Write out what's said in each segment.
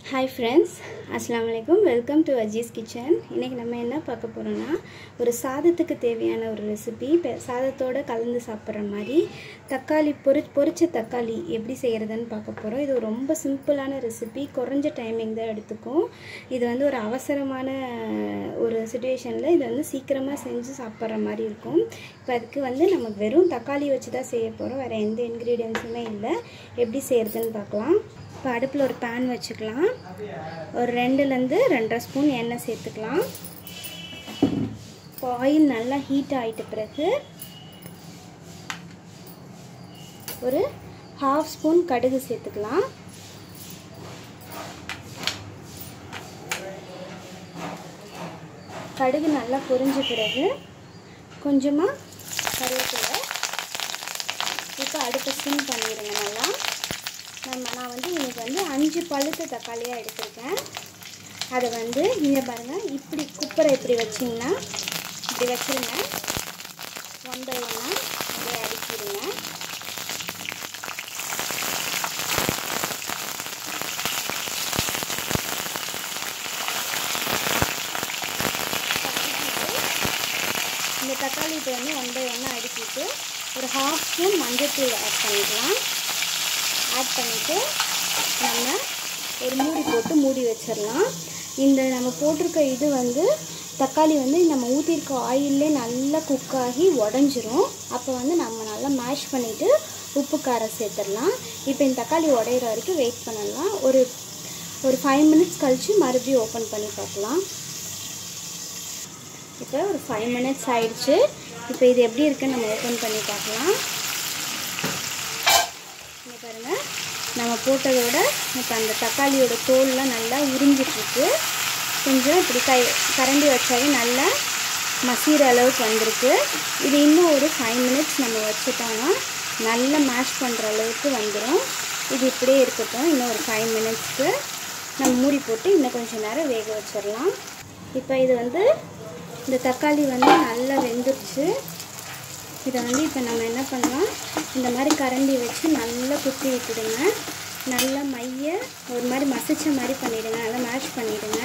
hi friends அஸ்ஸலாமு அலைக்கும் welcome to Aziz kitchen இன்றைக்கி நம்ம என்ன பார்க்க போகிறோன்னா ஒரு சாதத்துக்கு தேவையான ஒரு ரெசிபி இப்போ சாதத்தோடு கலந்து சாப்பிட்ற மாதிரி தக்காளி பொரி பொரிச்ச தக்காளி எப்படி செய்கிறதுன்னு பார்க்க போகிறோம் இது ஒரு ரொம்ப சிம்பிளான ரெசிபி குறைஞ்ச டைமிங் தான் எடுத்துக்கும் இது வந்து ஒரு அவசரமான ஒரு சுச்சுவேஷனில் இது வந்து சீக்கிரமாக செஞ்சு சாப்பிட்ற மாதிரி இருக்கும் இப்போ அதுக்கு வந்து நம்ம வெறும் தக்காளி வச்சு தான் செய்ய போகிறோம் வேறு எந்த இன்க்ரீடியன்ஸுமே இல்லை எப்படி செய்கிறதுன்னு பார்க்கலாம் இப்போ அடுப்பில் ஒரு பேன் வச்சுக்கலாம் ஒரு ரெண்டுலேருந்து ரெண்டரை ஸ்பூன் எண்ணெய் சேர்த்துக்கலாம் இப்போ ஆயில் நல்லா ஹீட் ஆகிட்ட பிறகு ஒரு ஹாஃப் ஸ்பூன் கடுகு சேர்த்துக்கலாம் கடுகு நல்லா பொரிஞ்ச பிறகு கொஞ்சமாக கருவேப்பிலை இப்போ அடுப்பை சிம் பண்ணிடுங்க நல்லா நம்ம நான் வந்து இன்றைக்கி வந்து அஞ்சு பழுத்த தக்காளியாக எடுத்திருக்கேன் அதை வந்து இங்கே பாருங்கள் இப்படி குப்பரை இப்படி வச்சிங்கன்னா இப்படி வச்சுருங்க ஒன் பை ஒன்னாக அப்படியே அடிக்கிடுங்க இந்த தக்காளி இப்போ வந்து ஒன் பை ஒன்னாக அடுக்கிட்டு ஒரு ஹாஃப் ஸ்பூன் மஞ்சள்தூள் ஆட் பண்ணிக்கலாம் ஆட் பண்ணிவிட்டு நம்ம ஒரு மூடி போட்டு மூடி வச்சிடலாம் இந்த நம்ம போட்டிருக்க இது வந்து தக்காளி வந்து நம்ம ஊற்றிருக்க ஆயிலே நல்லா குக் ஆகி உடஞ்சிரும் அப்போ வந்து நம்ம நல்லா மேஷ் பண்ணிவிட்டு உப்பு காரம் சேர்த்துடலாம் இப்போ இந்த தக்காளி உடையிற வரைக்கும் வெயிட் பண்ணலாம் ஒரு ஒரு ஃபைவ் மினிட்ஸ் கழித்து மறுபடியும் ஓப்பன் பண்ணி பார்க்கலாம் இப்போ ஒரு ஃபைவ் மினிட்ஸ் ஆயிடுச்சு இப்போ இது எப்படி இருக்குன்னு நம்ம ஓப்பன் பண்ணி பார்க்கலாம் இங்கே பாருங்கள் நம்ம போட்டதோட இப்போ அந்த தக்காளியோட தோல்லாம் நல்லா உறிஞ்சிட்ருக்கு கொஞ்சம் இப்படி கை கரண்டி வச்சாலே நல்லா மசீர அளவுக்கு வந்திருக்கு இது இன்னும் ஒரு ஃபைவ் மினிட்ஸ் நம்ம வச்சுட்டோம்னா நல்லா மேஷ் பண்ணுற அளவுக்கு வந்துடும் இது இப்படியே இருக்கட்டும் இன்னும் ஒரு ஃபைவ் மினிட்ஸ்க்கு நம்ம மூடி போட்டு இன்னும் கொஞ்சம் நேரம் வேக வச்சிடலாம் இப்போ இது வந்து இந்த தக்காளி வந்து நல்லா வெந்துருச்சு இதை வந்து இப்போ நம்ம என்ன பண்ணலாம் இந்த மாதிரி கரண்டி வச்சு நல்லா குத்தி விட்டுடுங்க நல்லா மைய ஒரு மாதிரி மசிச்ச மாதிரி பண்ணிவிடுங்க நல்லா மேஷ் பண்ணிவிடுங்க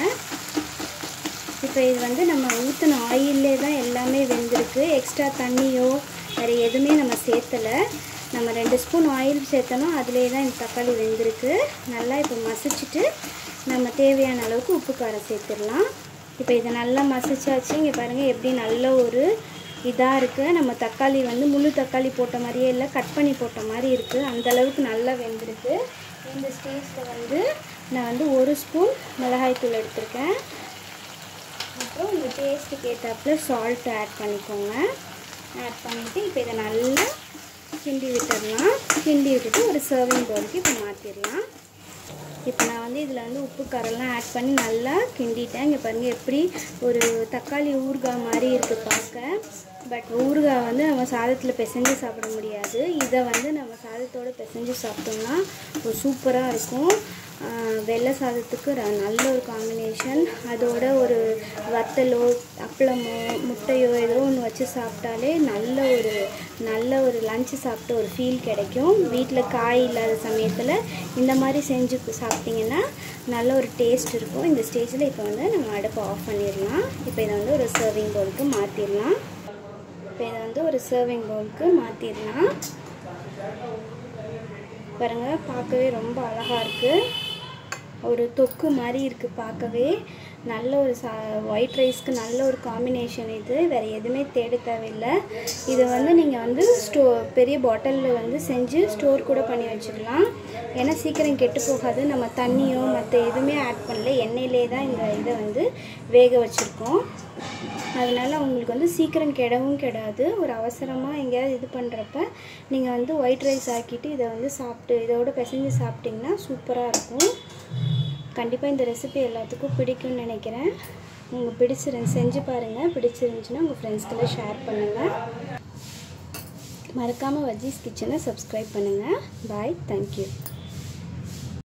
இப்போ இது வந்து நம்ம ஊற்றின ஆயிலே தான் எல்லாமே வெந்திருக்கு எக்ஸ்ட்ரா தண்ணியோ வேறு எதுவுமே நம்ம சேர்த்தலை நம்ம ரெண்டு ஸ்பூன் ஆயில் சேர்த்தனோ அதிலே தான் இந்த தக்காளி வெந்திருக்கு நல்லா இப்போ மசிச்சுட்டு நம்ம தேவையான அளவுக்கு உப்பு காரம் சேர்த்துடலாம் இப்போ இதை நல்லா மசிச்சாச்சு இங்கே பாருங்கள் எப்படி நல்ல ஒரு இதாக இருக்குது நம்ம தக்காளி வந்து முழு தக்காளி போட்ட மாதிரியே இல்லை கட் பண்ணி போட்ட மாதிரி இருக்குது அந்தளவுக்கு நல்லா வெந்திருக்கு இந்த ஸ்டேஜில் வந்து நான் வந்து ஒரு ஸ்பூன் மிளகாய்த்தூள் எடுத்திருக்கேன் அப்புறம் உங்கள் டேஸ்ட்டுக்கு ஏற்றாப்புல சால்ட் ஆட் பண்ணிக்கோங்க ஆட் பண்ணிவிட்டு இப்போ இதை நல்லா கிண்டி விட்டுடலாம் கிண்டி விட்டுட்டு ஒரு சர்விங் பவுலுக்கு இப்போ மாற்றிடலாம் இப்போ நான் வந்து இதில் வந்து உப்பு காரெல்லாம் ஆட் பண்ணி நல்லா கிண்டிட்டேன் இங்கே பாருங்கள் எப்படி ஒரு தக்காளி ஊறுகாய் மாதிரி இருக்குது பார்க்க பட் ஊறுகாய் வந்து நம்ம சாதத்தில் பிசைஞ்சு சாப்பிட முடியாது இதை வந்து நம்ம சாதத்தோடு பிசைஞ்சு சாப்பிட்டோம்னா ஒரு சூப்பராக இருக்கும் வெள்ளை சாதத்துக்கு நல்ல ஒரு காம்பினேஷன் அதோட ஒரு வத்தலோ அப்பளமோ முட்டையோ ஏதோ ஒன்று வச்சு சாப்பிட்டாலே நல்ல ஒரு நல்ல ஒரு லஞ்சு சாப்பிட்ட ஒரு ஃபீல் கிடைக்கும் வீட்டில் காய் இல்லாத சமயத்தில் இந்த மாதிரி செஞ்சு சாப்பிட்டிங்கன்னா நல்ல ஒரு டேஸ்ட் இருக்கும் இந்த ஸ்டேஜில் இப்போ வந்து நம்ம அடுப்பை ஆஃப் பண்ணிடலாம் இப்போ இதை வந்து ஒரு சர்விங் பவுலுக்கு மாற்றிடலாம் இப்போ இதை வந்து ஒரு சர்விங் பவுலுக்கு மாற்றிடலாம் பாருங்கள் பார்க்கவே ரொம்ப அழகாக இருக்குது ஒரு தொக்கு மாதிரி இருக்குது பார்க்கவே நல்ல ஒரு சா ஒயிட் ரைஸ்க்கு நல்ல ஒரு காம்பினேஷன் இது வேறு எதுவுமே தேட தேவையில்லை இதை வந்து நீங்கள் வந்து ஸ்டோ பெரிய பாட்டிலில் வந்து செஞ்சு ஸ்டோர் கூட பண்ணி வச்சுக்கலாம் ஏன்னா சீக்கிரம் கெட்டு போகாது நம்ம தண்ணியோ மற்ற எதுவுமே ஆட் பண்ணல எண்ணெயிலே தான் இந்த இதை வந்து வேக வச்சுருக்கோம் அதனால் உங்களுக்கு வந்து சீக்கிரம் கெடவும் கெடாது ஒரு அவசரமாக எங்கேயாவது இது பண்ணுறப்ப நீங்கள் வந்து ஒயிட் ரைஸ் ஆக்கிட்டு இதை வந்து சாப்பிட்டு இதோட பிசைஞ்சு சாப்பிட்டிங்கன்னா சூப்பராக இருக்கும் கண்டிப்பாக இந்த ரெசிபி எல்லாத்துக்கும் பிடிக்கும்னு நினைக்கிறேன் உங்கள் பிடிச்சிருந்து செஞ்சு பாருங்கள் பிடிச்சிருந்துச்சுன்னா உங்கள் ஃப்ரெண்ட்ஸ்க்கெல்லாம் ஷேர் பண்ணுங்கள் மறக்காமல் வஜீஸ் கிச்சனை சப்ஸ்கிரைப் பண்ணுங்கள் பாய் தேங்க்யூ